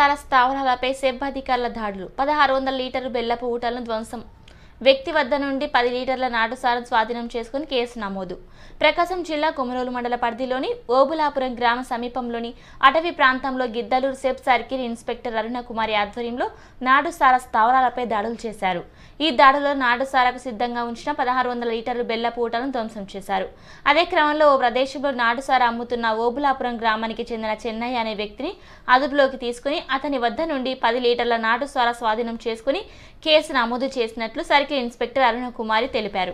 సార స్థావరాలపై సెబ్ అధికారుల దాడులు పదహారు వందల లీటర్లు బెల్లపు ఊటలను ధ్వంసం వ్యక్తి వద్ద నుండి పది లీటర్ల నాటుసారం స్వాధీనం చేసుకుని కేసు నమోదు ప్రకాశం జిల్లా కొమరోలు మండల పరిధిలోని ఓబులాపురం గ్రామ సమీపంలోని అటవీ ప్రాంతంలో Giddalur SEB circle inspector Aruna Kumari ఆధ్వర్యంలో నాటుసార స్థావరాలపై దాడులు చేశారు ఈ దాడిలో నాటుసారకు సిద్ధంగా ఉంచిన పదహారు వందల లీటర్లు బెల్లపు ఊటలను ధ్వంసం చేశారు అదే క్రమంలో ఓ ప్రదేశంలో నాటుసార అమ్ముతున్న ఓబులాపురం గ్రామానికి చెందిన చెన్నయ్య అనే వ్యక్తిని అదుపులోకి తీసుకుని అతని వద్ద నుండి పది లీటర్ల నాటుసార స్వాధీనం చేసుకుని కేసు నమోదు చేసినట్లు సర్కిల్ ఇన్స్పెక్టర్ అరుణ కుమారి తెలిపారు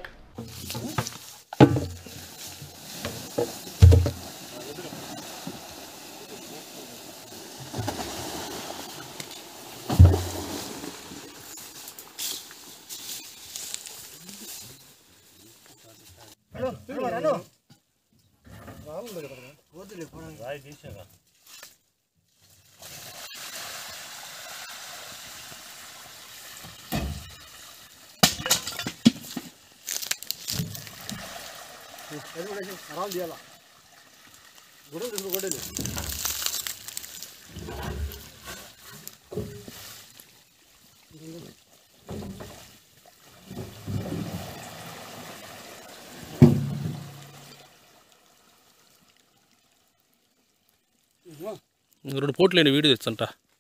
ఆరాం చేయాలా గొడవలు తీసుకుని గొడవలు రెండు పోట్లు లేని వీడియో తెచ్చంట